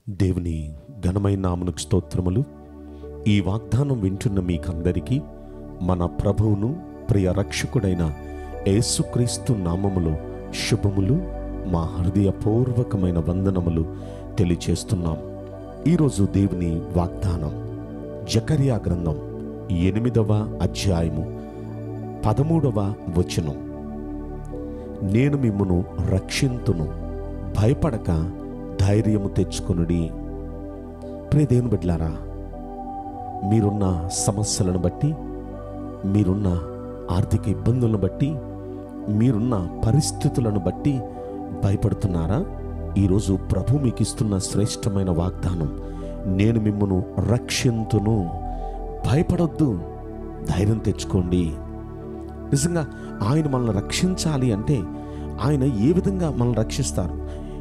దేవుని ఘనమైన నామనికి స్తోత్రములు ఈ వాగ్దానం వింటున్న మీకందరికీ మన ప్రభువును ప్రియ రక్షకుడైన యేసుక్రీస్తు నామములో శుభములు మా హృదయపూర్వకమైన వందనములు తెలియచేస్తున్నాం ఈరోజు దేవుని వాగ్దానం జకర్యా గ్రంథం ఎనిమిదవ అధ్యాయము పదమూడవ వచనం నేను మిమ్మును రక్షింతును భయపడక ధైర్యము తెచ్చుకొనుడి ప్రియ దేవుని బిడ్డలారా మీరున్న సమస్యలను బట్టి మీరున్న ఆర్థిక ఇబ్బందులను బట్టి మీరున్న పరిస్థితులను బట్టి భయపడుతున్నారా ఈరోజు ప్రభు మీకు ఇస్తున్న శ్రేష్టమైన వాగ్దానం నేను మిమ్మను రక్షింతును భయపడొద్దు ధైర్యం తెచ్చుకోండి నిజంగా ఆయన మనల్ని రక్షించాలి అంటే ఆయన ఏ విధంగా మనల్ని రక్షిస్తారు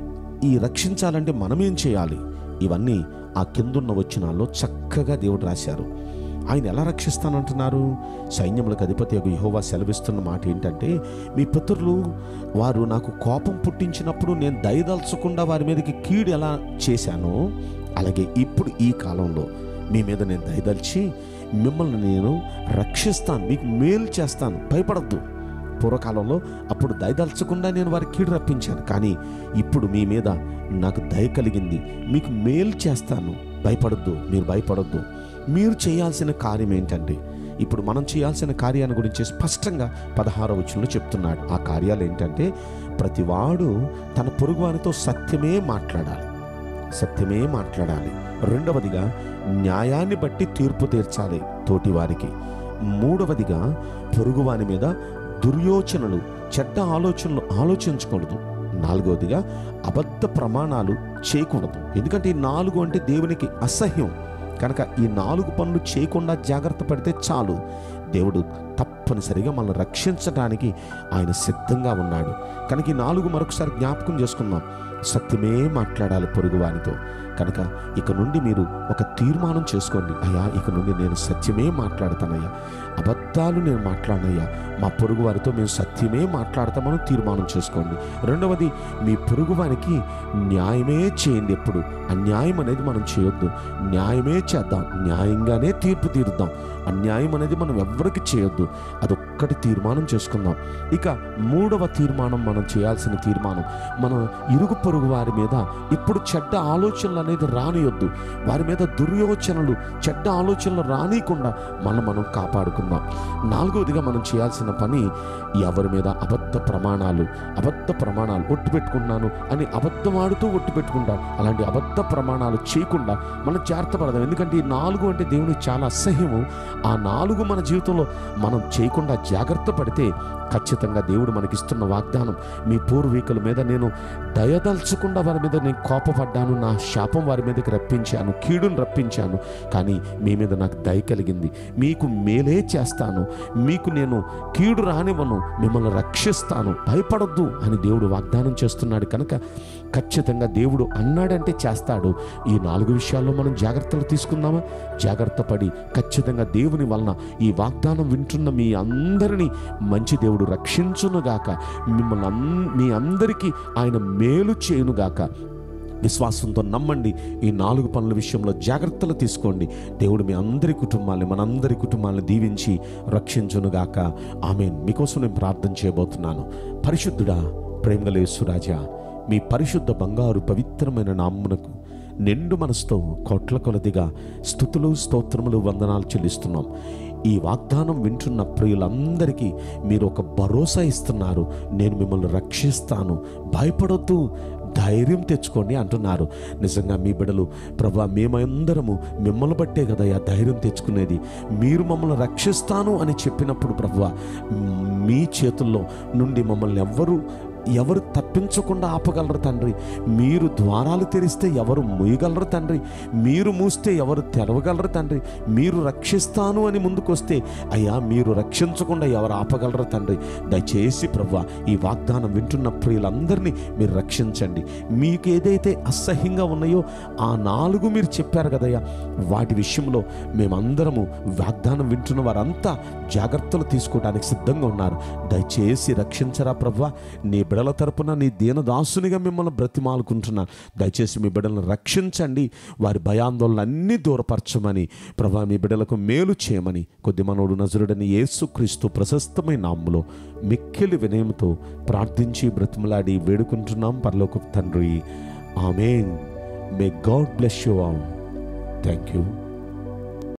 ఈ రక్షించాలంటే మనమేం చేయాలి ఇవన్నీ ఆ కిందున్న వచనాల్లో చక్కగా దేవుడు రాశారు ఆయన ఎలా రక్షిస్తానంటున్నారు సైన్యములకు అధిపతి యొక్క యహోవా సెలవిస్తున్న మాట ఏంటంటే మీ పితరులు వారు నాకు కోపం పుట్టించినప్పుడు నేను దయదల్చకుండా వారి మీదకి కీడు ఎలా చేశానో అలాగే ఇప్పుడు ఈ కాలంలో మీ మీద నేను దయదల్చి మిమ్మల్ని నేను రక్షిస్తాను మీకు మేలు చేస్తాను భయపడద్దు పూర్వకాలంలో అప్పుడు దయదల్చకుండా నేను వారి కీడు రప్పించాను కానీ ఇప్పుడు మీ మీద నాకు దయ కలిగింది మీకు మేలు చేస్తాను భయపడొద్దు మీరు భయపడొద్దు మీరు చేయాల్సిన కార్యం ఏంటంటే ఇప్పుడు మనం చేయాల్సిన కార్యాన్ని గురించి స్పష్టంగా పదహార వచనంలో చెప్తున్నాడు ఆ కార్యాలు ఏంటంటే ప్రతివాడు తన పొరుగువానితో సత్యమే మాట్లాడాలి సత్యమే మాట్లాడాలి రెండవదిగా న్యాయాన్ని బట్టి తీర్పు తీర్చాలి తోటివారికి మూడవదిగా పొరుగువాని మీద దుర్యోచనలు చెడ్డ ఆలోచనలు ఆలోచించకూడదు నాలుగవదిగా అబద్ధ ప్రమాణాలు చేయకూడదు ఎందుకంటే ఈ నాలుగు అంటే దేవునికి అసహ్యం కనుక ఈ నాలుగు పనులు చేయకుండా జాగ్రత్త పడితే చాలు దేవుడు తప్పనిసరిగా మనల్ని రక్షించడానికి ఆయన సిద్ధంగా ఉన్నాడు కనుక ఈ నాలుగు మరొకసారి జ్ఞాపకం చేసుకుందాం సత్యమే మాట్లాడాలి పొరుగువానితో కనుక ఇక నుండి మీరు ఒక తీర్మానం చేసుకోండి అయ్యా ఇక నుండి నేను సత్యమే మాట్లాడతానయ్యా అబద్ధాలు నేను మాట్లాడనయ్యా మా పొరుగు వారితో మేము సత్యమే మాట్లాడతామని తీర్మానం చేసుకోండి రెండవది మీ పొరుగు వారికి న్యాయమే చేయండి ఎప్పుడు అన్యాయం అనేది మనం చేయొద్దు న్యాయమే చేద్దాం న్యాయంగానే తీర్పు తీరుద్దాం అన్యాయం అనేది మనం ఎవ్వరికి చేయొద్దు అదొక్కటి తీర్మానం చేసుకుందాం ఇక మూడవ తీర్మానం మనం చేయాల్సిన తీర్మానం మనం ఇరుగు పొరుగు వారి మీద ఇప్పుడు చెడ్డ ఆలోచనలు అనేది రానియొద్దు వారి మీద దుర్యోచనలు చెడ్డ ఆలోచనలు రానియకుండా మనం మనం కాపాడుకుందాం నాలుగవదిగా మనం చేయాల్సిన పని ఎవరి మీద అబద్ధ ప్రమాణాలు అబద్ధ ప్రమాణాలు ఒట్టు పెట్టుకున్నాను అని అబద్ధం ఆడుతూ ఒట్టు పెట్టుకుంటారు అలాంటి అబద్ధ ప్రమాణాలు చేయకుండా మనం జాగ్రత్త పడదాం ఎందుకంటే ఈ నాలుగు అంటే దేవునికి చాలా అసహ్యము ఆ నాలుగు మన జీవితంలో మనం చేయకుండా జాగ్రత్త పడితే ఖచ్చితంగా దేవుడు మనకిస్తున్న వాగ్దానం మీ పూర్వీకుల మీద నేను దయదల్చకుండా వారి మీద నేను కోపపడ్డాను నా శాపం వారి మీదకి రప్పించాను కీడును రప్పించాను కానీ మీ మీద నాకు దయ కలిగింది మీకు మేలే చేస్తాను మీకు నేను కీడు రానివ్వను మిమ్మల్ని రక్షిస్తాను భయపడొద్దు అని దేవుడు వాగ్దానం చేస్తున్నాడు కనుక ఖచ్చితంగా దేవుడు అన్నాడంటే చేస్తాడు ఈ నాలుగు విషయాల్లో మనం జాగ్రత్తలు తీసుకుందామా జాగ్రత్త పడి ఖచ్చితంగా దేవుని వలన ఈ వాగ్దానం వింటున్న మీ అందరినీ మంచి దేవుడు రక్షించునుగాక మిమ్మల్ని అన్- మీ అందరికీ ఆయన మేలు చేయునుగాక విశ్వాసంతో నమ్మండి ఈ నాలుగు పనుల విషయంలో జాగ్రత్తలు తీసుకోండి దేవుడు మీ అందరి కుటుంబాన్ని మనందరి కుటుంబాలను దీవించి రక్షించునుగాక ఆమె మీకోసం నేను ప్రార్థన చేయబోతున్నాను పరిశుద్ధుడా ప్రేమగలేసురాజా మీ పరిశుద్ధ బంగారు పవిత్రమైన నామ్మునకు నిండు మనసుతో కోట్ల కొలదిగా స్థుతులు స్తోత్రములు వందనాలు చెల్లిస్తున్నాం ఈ వాగ్దానం వింటున్న ప్రియులందరికీ మీరు ఒక భరోసా ఇస్తున్నారు నేను మిమ్మల్ని రక్షిస్తాను భయపడొద్దు ధైర్యం తెచ్చుకోండి అంటున్నారు నిజంగా మీ బిడలు ప్రభా మేమందరము మిమ్మల్ని బట్టే కదా ఆ ధైర్యం తెచ్చుకునేది మీరు మమ్మల్ని రక్షిస్తాను అని చెప్పినప్పుడు ప్రభువా మీ చేతుల్లో నుండి మమ్మల్ని ఎవ్వరూ ఎవరు తప్పించకుండా ఆపగలరు తండ్రి మీరు ద్వారాలు తెరిస్తే ఎవరు మూయగలరు తండ్రి మీరు మూస్తే ఎవరు తెరవగలరు తండ్రి మీరు రక్షిస్తాను అని ముందుకొస్తే అయ్యా మీరు రక్షించకుండా ఎవరు ఆపగలరు తండ్రి దయచేసి ప్రభు ఈ వాగ్దానం వింటున్న ప్రియులందరినీ మీరు రక్షించండి మీకు ఏదైతే అసహ్యంగా ఉన్నాయో ఆ నాలుగు మీరు చెప్పారు కదయ్యా వాటి విషయంలో మేమందరము వాగ్దానం వింటున్న వారంతా జాగ్రత్తలు తీసుకోవడానికి సిద్ధంగా ఉన్నారు దయచేసి రక్షించరా ప్రభు నీ బిడ్డ బిడల తరపున నీ దీనదాసునిగా మిమ్మల్ని బ్రతిమాలుకుంటున్నాను దయచేసి మీ బిడ్డలను రక్షించండి వారి భయాందోళన అన్నీ దూరపరచమని ప్రభా మీ బిడ్డలకు మేలు చేయమని కొద్ది మనోడు నజరుడని యేసుక్రీస్తు ప్రశస్తమైన నామ్ములో మిక్కిలి వినయంతో ప్రార్థించి బ్రతిమలాడి వేడుకుంటున్నాం పరలోక తండ్రి amen may God bless you all thank you